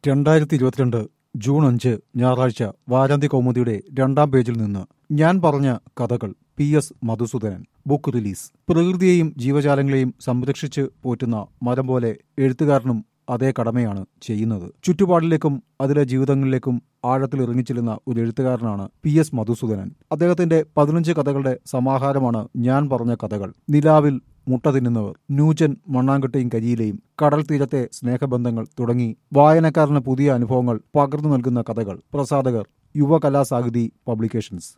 രണ്ടായിരത്തി ഇരുപത്തിരണ്ട് ജൂൺ അഞ്ച് ഞായറാഴ്ച വാരാന്ത്യ കൗമുദിയുടെ രണ്ടാം പേജിൽ നിന്ന് ഞാൻ പറഞ്ഞ കഥകൾ P S Madhusoodanan book release പ്രകൃതിയെയും ജീവജാലങ്ങളെയും സംരക്ഷിച്ച് പോറ്റുന്ന മരം പോലെ എഴുത്തുകാരനും അതേ കടമയാണ് ചെയ്യുന്നത് ചുറ്റുപാടിലേക്കും അതിലെ ജീവിതങ്ങളിലേക്കും ആഴത്തിൽ ഇറങ്ങിച്ചെല്ലുന്ന ഒരു എഴുത്തുകാരനാണ് പി എസ് മധുസൂദനൻ അദ്ദേഹത്തിന്റെ പതിനഞ്ച് കഥകളുടെ സമാഹാരമാണ് ഞാൻ പറഞ്ഞ കഥകൾ നിലാവിൽ മുട്ട തിന്നുന്നവർ ന്യൂജൻ മണ്ണാങ്കട്ടയും കരിയിലെയും കടൽ തീരത്തെ സ്നേഹബന്ധങ്ങൾ തുടങ്ങി വായനക്കാരന് പുതിയ അനുഭവങ്ങൾ പകർന്നു നൽകുന്ന കഥകൾ പ്രസാധകർ യുവകലാസാഹിതി പബ്ലിക്കേഷൻസ്